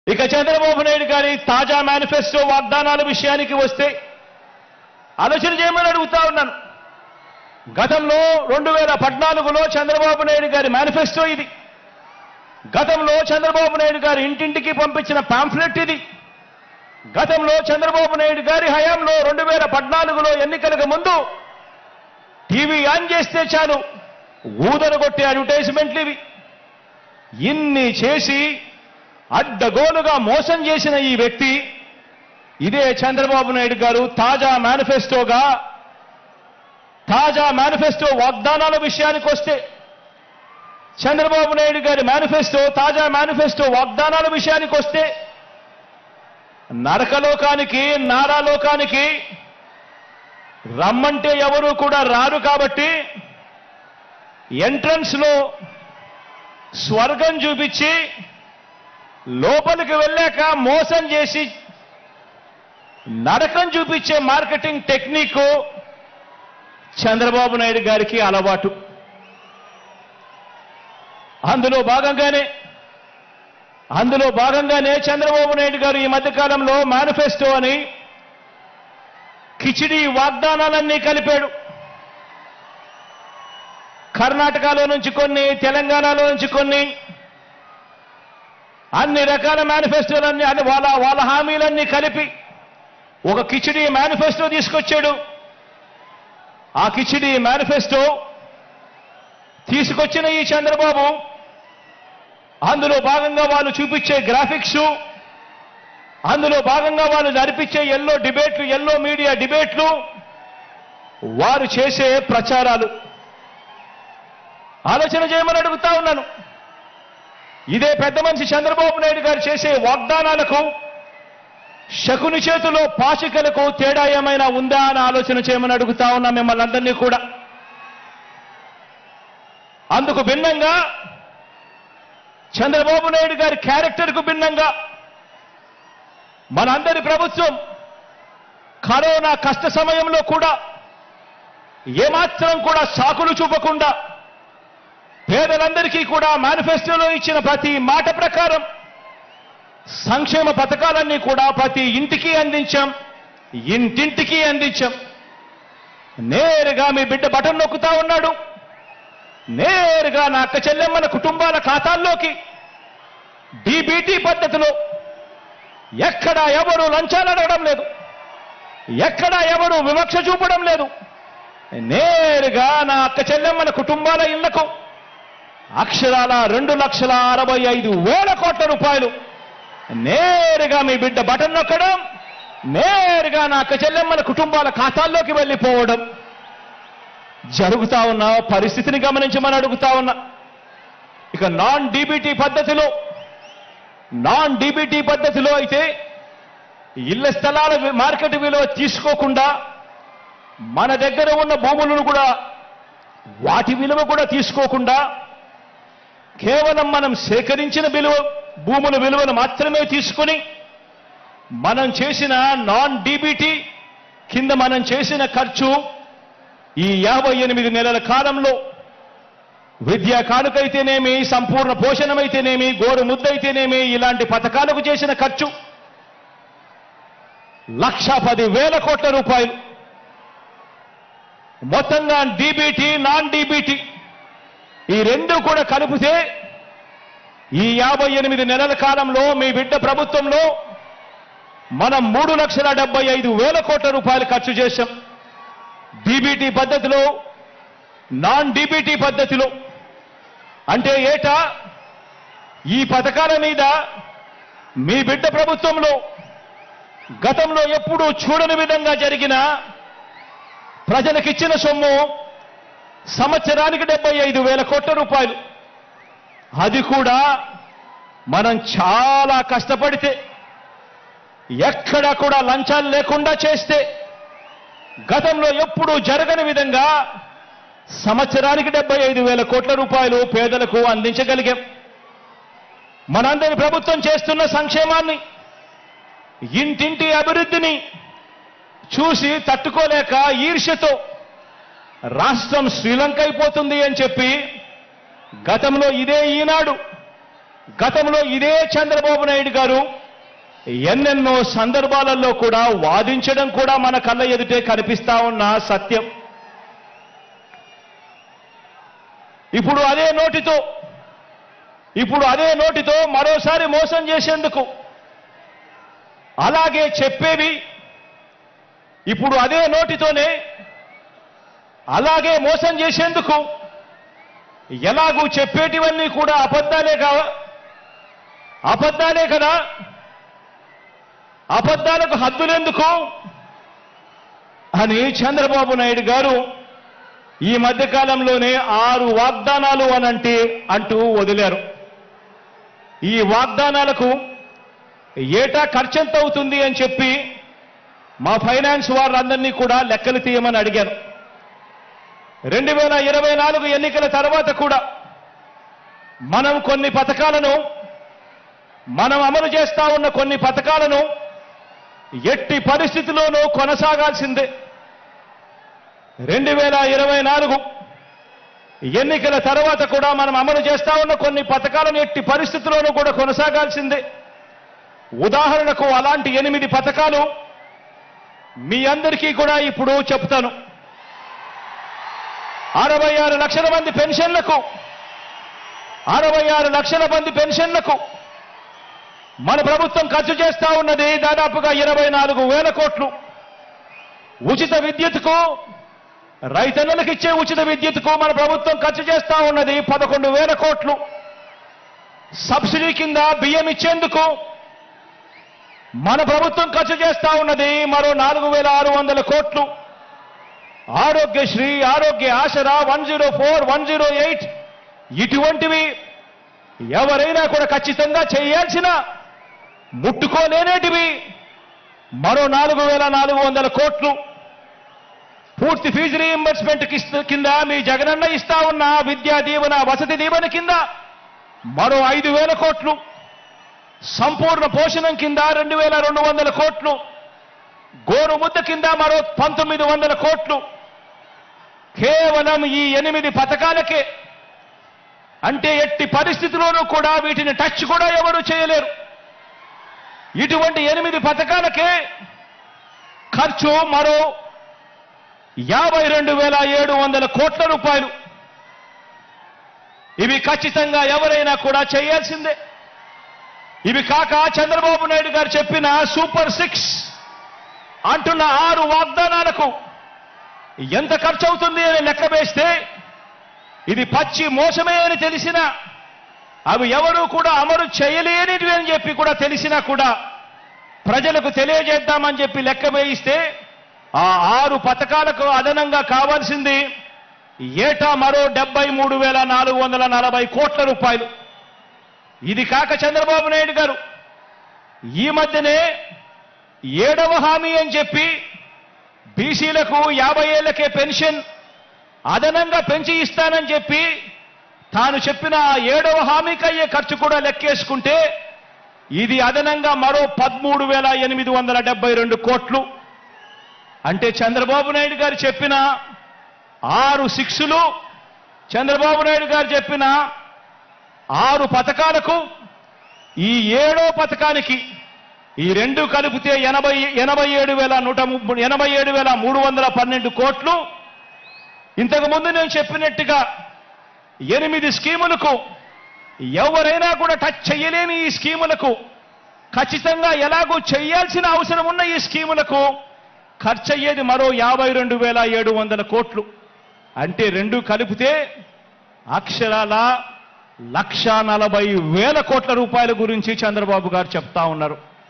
ఇక చంద్రబాబు నాయుడు గారి తాజా మేనిఫెస్టో వాగ్దానాల విషయానికి వస్తే ఆలోచన చేయమని అడుగుతా ఉన్నాను గతంలో రెండు వేల పద్నాలుగులో చంద్రబాబు నాయుడు గారి మేనిఫెస్టో ఇది గతంలో చంద్రబాబు నాయుడు గారి ఇంటింటికి పంపించిన పాంఫ్లెట్ ఇది గతంలో చంద్రబాబు నాయుడు గారి హయాంలో రెండు వేల పద్నాలుగులో ఎన్నికలకు ముందు టీవీ ఆన్ చేస్తే చాలు ఊదర కొట్టే అడ్వర్టైజ్మెంట్లు ఇవి ఇన్ని చేసి అడ్డగోలుగా మోసం చేసిన ఈ వ్యక్తి ఇదే చంద్రబాబు నాయుడు గారు తాజా మేనిఫెస్టోగా తాజా మేనిఫెస్టో వాగ్దానాల విషయానికి వస్తే చంద్రబాబు నాయుడు గారి మేనిఫెస్టో తాజా మేనిఫెస్టో వాగ్దానాల విషయానికి వస్తే నరకలోకానికి నారాలోకానికి రమ్మంటే ఎవరు కూడా రారు కాబట్టి ఎంట్రన్స్ లో స్వర్గం చూపించి లోపలికి వెళ్ళాక మోసం చేసి నరకం చూపించే మార్కెటింగ్ టెక్నిక్ చంద్రబాబు నాయుడు గారికి అలవాటు అందులో భాగంగానే అందులో భాగంగానే చంద్రబాబు నాయుడు గారు ఈ మధ్యకాలంలో మేనిఫెస్టో అని కిచిడి వాగ్దానాలన్నీ కలిపాడు కర్ణాటకలో నుంచి కొన్ని తెలంగాణలో నుంచి కొన్ని అన్ని రకాల మేనిఫెస్టోలన్నీ అన్ని వాళ్ళ వాళ్ళ హామీలన్నీ కలిపి ఒక కిచిడి మేనిఫెస్టో తీసుకొచ్చాడు ఆ కిచిడి మేనిఫెస్టో తీసుకొచ్చిన ఈ చంద్రబాబు అందులో భాగంగా వాళ్ళు చూపించే గ్రాఫిక్స్ అందులో భాగంగా వాళ్ళు జరిపించే ఎల్లో డిబేట్లు ఎల్లో మీడియా డిబేట్లు వారు చేసే ప్రచారాలు ఆలోచన చేయమని అడుగుతా ఉన్నాను ఇదే పెద్ద మనిషి చంద్రబాబు నాయుడు గారు చేసే వాగ్దానాలకు శకుని చేతిలో పాచికలకు తేడా ఏమైనా ఉందా అని ఆలోచన చేయమని అడుగుతా ఉన్నా మిమ్మల్ని అందరినీ కూడా అందుకు భిన్నంగా చంద్రబాబు నాయుడు గారి క్యారెక్టర్కు భిన్నంగా మనందరి ప్రభుత్వం కరోనా కష్ట సమయంలో కూడా ఏమాత్రం కూడా సాకులు చూపకుండా పేదలందరికీ కూడా మేనిఫెస్టోలో ఇచ్చిన ప్రతి మాట ప్రకారం సంక్షేమ పథకాలన్నీ కూడా ప్రతి ఇంటికి అందించాం ఇంటింటికి అందించాం నేరుగా మీ బిడ్డ బటన్ నొక్కుతా ఉన్నాడు నేరుగా నా అక్క చెల్లెమ్మల కుటుంబాల ఖాతాల్లోకి డీబీటీ పద్ధతిలో ఎక్కడా ఎవరు లంచాలు అడగడం లేదు ఎక్కడా ఎవరు వివక్ష చూపడం లేదు నేరుగా నా అక్క చెల్లెమ్మల కుటుంబాల ఇళ్లకు అక్షరాల రెండు లక్షల అరవై ఐదు వేల కోట్ల రూపాయలు నేరుగా మీ బిడ్డ బటన్ నొక్కడం నేరుగా నా అక్క చెల్లెమ్మల కుటుంబాల ఖాతాల్లోకి వెళ్ళిపోవడం జరుగుతా ఉన్న పరిస్థితిని గమనించమని అడుగుతా ఉన్నా ఇక నాన్ డీబీటీ పద్ధతిలో నాన్ డీబీటీ పద్ధతిలో అయితే ఇళ్ల స్థలాల వి- మార్కెట్ విలువ తీసుకోకుండా మన దగ్గర ఉన్న భూములను కూడా వాటి విలువ కూడా తీసుకోకుండా కేవలం మనం సేకరించిన విలువ భూముల విలువను మాత్రమే తీసుకుని మనం చేసిన నాన్ డీబీటీ కింద మనం చేసిన ఖర్చు ఈ యాభై ఎనిమిది నెలల కాలంలో విద్యా కానుకైతేనేమి సంపూర్ణ పోషణమైతేనేమి గోరు ముద్దైతేనేమి ఇలాంటి పథకాలకు చేసిన ఖర్చు లక్ష పది వేల కోట్ల రూపాయలు మొత్తంగా డీబీటీ నాన్ డీబీటీ ఈ రెండు కూడా కలిపితే ఈ యాభై ఎనిమిది నెలల కాలంలో మీ బిడ్డ ప్రభుత్వంలో మనం మూడు లక్షల డెబ్బై ఐదు వేల కోట్ల రూపాయలు ఖర్చు చేశాం డీబీటీ పద్ధతిలో నాన్ డీబీటీ పద్ధతిలో అంటే ఏటా ఈ పథకాల మీద మీ బిడ్డ ప్రభుత్వంలో గతంలో ఎప్పుడూ చూడని విధంగా జరిగిన ప్రజలకిచ్చిన సొమ్ము సంవత్సరానికి డెబ్బై ఐదు వేల కోట్ల రూపాయలు అది కూడా మనం చాలా కష్టపడితే ఎక్కడా కూడా లంచాలు లేకుండా చేస్తే గతంలో ఎప్పుడూ జరగని విధంగా సంవత్సరానికి డెబ్బై ఐదు వేల కోట్ల రూపాయలు పేదలకు అందించగలిగాం మనందరి ప్రభుత్వం చేస్తున్న సంక్షేమాన్ని ఇంటింటి అభివృద్ధిని చూసి తట్టుకోలేక ఈర్ష్యతో రాష్ట్రం శ్రీలంక అయిపోతుంది అని చెప్పి గతంలో ఇదే ఈనాడు గతంలో ఇదే చంద్రబాబు నాయుడు గారు ఎన్నెన్నో సందర్భాలలో కూడా వాదించడం కూడా మన కళ్ళ ఎదుటే కనిపిస్తా ఉన్న సత్యం ఇప్పుడు అదే నోటితో ఇప్పుడు అదే నోటితో మరోసారి మోసం చేసేందుకు అలాగే చెప్పేవి ఇప్పుడు అదే నోటితోనే అలాగే మోసం చేసేందుకు ఎలాగూ చెప్పేటివన్నీ కూడా అబద్ధాలే కావా అబద్ధాలే కదా అబద్ధాలకు హద్దులెందుకు అని చంద్రబాబు నాయుడు గారు ఈ మధ్య కాలంలోనే ఆరు వాగ్దానాలు అనంటే అంటూ వదిలారు ఈ వాగ్దానాలకు ఏటా ఖర్చెంత అవుతుంది అని చెప్పి మా ఫైనాన్స్ వారందరినీ కూడా లెక్కలు తీయమని అడిగాను రెండు వేల ఇరవై నాలుగు ఎన్నికల తర్వాత కూడా మనం కొన్ని పథకాలను మనం అమలు చేస్తా ఉన్న కొన్ని పథకాలను ఎట్టి పరిస్థితిలోనూ కొనసాగాల్సిందే రెండు వేల ఇరవై నాలుగు ఎన్నికల తర్వాత కూడా మనం అమలు చేస్తా ఉన్న కొన్ని పథకాలను ఎట్టి పరిస్థితుల్లోనూ కూడా కొనసాగాల్సిందే ఉదాహరణకు అలాంటి ఎనిమిది పథకాలు మీ అందరికీ కూడా ఇప్పుడు చెప్తాను అరవై ఆరు లక్షల మంది పెన్షన్లకు అరవై ఆరు లక్షల మంది పెన్షన్లకు మన ప్రభుత్వం ఖర్చు చేస్తా ఉన్నది దాదాపుగా ఇరవై నాలుగు వేల కోట్లు ఉచిత విద్యుత్కు రైతన్నలకు ఇచ్చే ఉచిత విద్యుత్కు మన ప్రభుత్వం ఖర్చు చేస్తా ఉన్నది పదకొండు వేల కోట్లు సబ్సిడీ కింద బియ్యం ఇచ్చేందుకు మన ప్రభుత్వం ఖర్చు చేస్తా ఉన్నది మరో నాలుగు వేల ఆరు వందల కోట్లు Aarogyasri Aarogya Asara one zero four one zero eight ఇటువంటివి ఎవరైనా కూడా ఖచ్చితంగా చేయాల్సిన ముట్టుకోలేనేటివి మరో నాలుగు వేల నాలుగు వందల కోట్లు పూర్తి ఫీజు రీఎంబర్స్మెంట్ కింద మీ జగనన్న ఇస్తా ఉన్న విద్యా దీవెన వసతి దీవెన కింద మరో ఐదు వేల కోట్లు సంపూర్ణ పోషణం కింద రెండు వేల రెండు వందల కోట్లు గోరు ముద్ద కింద మరో పంతొమ్మిది వందల కోట్లు కేవలం ఈ ఎనిమిది పథకాలకే అంటే ఎట్టి పరిస్థితిలోనూ కూడా వీటిని టచ్ కూడా ఎవరు చేయలేరు ఇటువంటి ఎనిమిది పథకాలకే ఖర్చు మరో యాభై రెండు వేల ఏడు వందల కోట్ల రూపాయలు ఇవి ఖచ్చితంగా ఎవరైనా కూడా చేయాల్సిందే ఇవి కాక చంద్రబాబు నాయుడు గారు చెప్పిన సూపర్ సిక్స్ అంటున్న ఆరు వాగ్దానాలకు ఎంత ఖర్చు అవుతుంది అని లెక్క వేస్తే ఇది పచ్చి మోసమే అని తెలిసినా అవి ఎవరు కూడా అమలు చేయలేనివి అని చెప్పి కూడా తెలిసినా కూడా ప్రజలకు తెలియజేద్దామని చెప్పి లెక్క వేయిస్తే ఆ ఆరు పథకాలకు అదనంగా కావాల్సింది ఏటా మరో డెబ్బై మూడు వేల నాలుగు వందల నలభై కోట్ల రూపాయలు ఇది కాక చంద్రబాబు నాయుడు గారు ఈ మధ్యనే ఏడవ హామీ అని చెప్పి బీసీలకు యాభై ఏళ్లకే పెన్షన్ అదనంగా పెంచి ఇస్తానని చెప్పి తాను చెప్పిన ఆ ఏడవ హామీకి అయ్యే ఖర్చు కూడా లెక్కేసుకుంటే ఇది అదనంగా మరో పదమూడు వేల ఎనిమిది వందల డెబ్బై రెండు కోట్లు అంటే చంద్రబాబు నాయుడు గారు చెప్పిన ఆరు సిక్స్లు చంద్రబాబు నాయుడు గారు చెప్పిన ఆరు పథకాలకు ఈ ఏడో పథకానికి ఈ రెండు కలిపితే ఎనభై ఎనభై ఏడు వేల నూట ముప్పై ఎనభై ఏడు వేల మూడు వందల పన్నెండు కోట్లు ఇంతకు ముందు నేను చెప్పినట్టుగా ఎనిమిది స్కీములకు ఎవరైనా కూడా టచ్ చేయలేని ఈ స్కీములకు ఖచ్చితంగా ఎలాగో చేయాల్సిన అవసరం ఉన్న ఈ స్కీములకు ఖర్చు అయ్యేది మరో యాభై రెండు వేల ఏడు వందల కోట్లు అంటే రెండు కలిపితే అక్షరాల లక్ష నలభై వేల కోట్ల రూపాయల గురించి చంద్రబాబు గారు చెప్తా ఉన్నారు